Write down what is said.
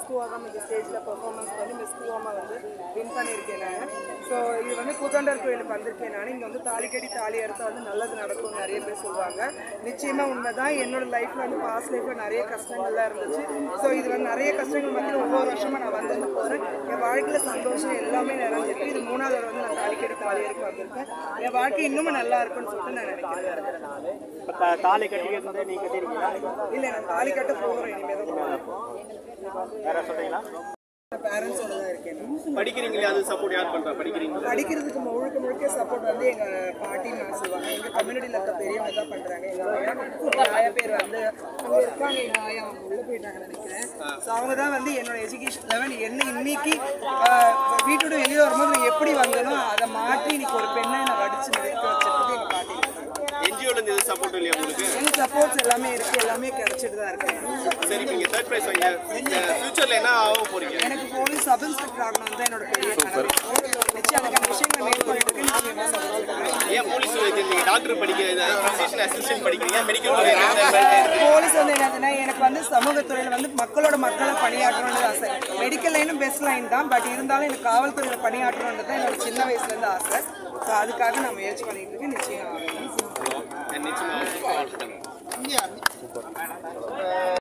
Miss Koovagam இந்த ஸ்டேஜில் performance பண்ணி மிஸ் கூவாமா வந்து வின் பண்ணியிருக்கேன் நான் ஸோ இது வந்து கூத்தாண்டர் கோயிலுக்கு வந்திருக்கேன் நான் இங்கே வந்து தாலி கட்டி தாலி அறுத்தா வந்து நல்லது நடக்கும் நிறைய பேர் சொல்லுவாங்க நிச்சயமாக உண்மைதான் என்னோட லைஃப்பில் வந்து பாஸ்ட் லைஃப்பில் நிறைய கஷ்டங்கள்லாம் இருந்துச்சு ஸோ இது வந்து நிறைய கஷ்டங்கள் மத்தியில் ஒவ்வொரு வருஷமாக நான் வந்து போகிறேன் என் வாழ்க்கையில் சந்தோஷம் எல்லாமே நிறைஞ்சிருக்கு இது மூணாவது தடவை வந்து நான் தாலி கட்டி தாலி அறுக்க வந்திருக்கேன் என் வாழ்க்கை இன்னும் நல்லா இருக்கும்னு சொல்லிட்டு நான் நினைக்கிறேன் இப்போ த- தாலி கட்டிக்கிறது நீங்க கட்டிருக்கீங்களா இல்லை நான் தாலி கட்ட போகிறேன் இனிமேல் தான் போகிறேன் வேற சொல்றீங்களா பேரண்ட்ஸோட தான் இருக்கேன் நான். படிக்கிறீங்களே அது சப்போர்ட் யார் பண்றா படிக்கிறீங்க படிக்கிறதுக்கு முழுக்க முழுக்க சப்போர்ட் வந்து எங்க பாட்டி நான் சொல்லுவாங்க எங்க கம்யூனிட்டியில் இருக்க பெரியவங்க தான் பண்றாங்க எங்க ஆயா நிறைய பேர் வந்து அங்க இருக்காங்க எங்க ஆயா அவங்க உள்ள போயிட்டாங்கன்னு நினைக்கிறேன் ஸோ அவங்க தான் வந்து என்னோட எஜுகேஷன் லெவல் என்ன இன்னைக்கு ஆஹ், வீட்டோட வெளியே வரும்போது நான் எப்படி வந்தனோ அதை மாற்றி இன்னைக்கு ஒரு பெண்ணை நான் வடிச்சு நிற்க வச்சிருக்கிறது எங்க பாட்டி என்ஜிஓல இருந்து எதுவும் சப்போர்ட் இல்லையா உங்களுக்கு எனக்கு சப்போர்ட்ஸ் எல்லாமே இருக்கு எல்லாமே கிடைச்சிட்டு தான் இருக்கு சரி நீங்க தேர்ட் பிரைஸ் வாங்க ஃபியூச்சர்ல என்ன ஆக போறீங்க எனக்கு போலீஸ் சப் இன்ஸ்பெக்டர் ஆகணும் தான் என்னோட பெரிய கனவு நிச்சயம் அதுக்கான விஷயங்கள் மேற்கொள்ளிட்டு இருக்கேன் நிச்சயமா சொல்றேன் ஏன் போலீஸ் நீங்க டாக்டர் படிக்கிறீங்க அசிஸ்டன்ட் அசிஸ்டன்ட் படிக்கிறீங்க மெடிக்கல் போலீஸ் வந்து என்னதுன்னா எனக்கு வந்து சமூகத்துறையில் வந்து மக்களோட மக்களை பணியாற்றணும்னு ஆசை மெடிக்கல் லைனும் பெஸ்ட் லைன் தான் பட் இருந்தாலும் எனக்கு காவல்துறையில் பணியாற்றணுன்றது தான் என்னோட சின்ன வயசுலேருந்து ஆசை ஸோ அதுக்காக நான் முயற்சி பண்ணிட்டு இருக்கேன் நிச்சயம் ஆகணும் நிச்சயமா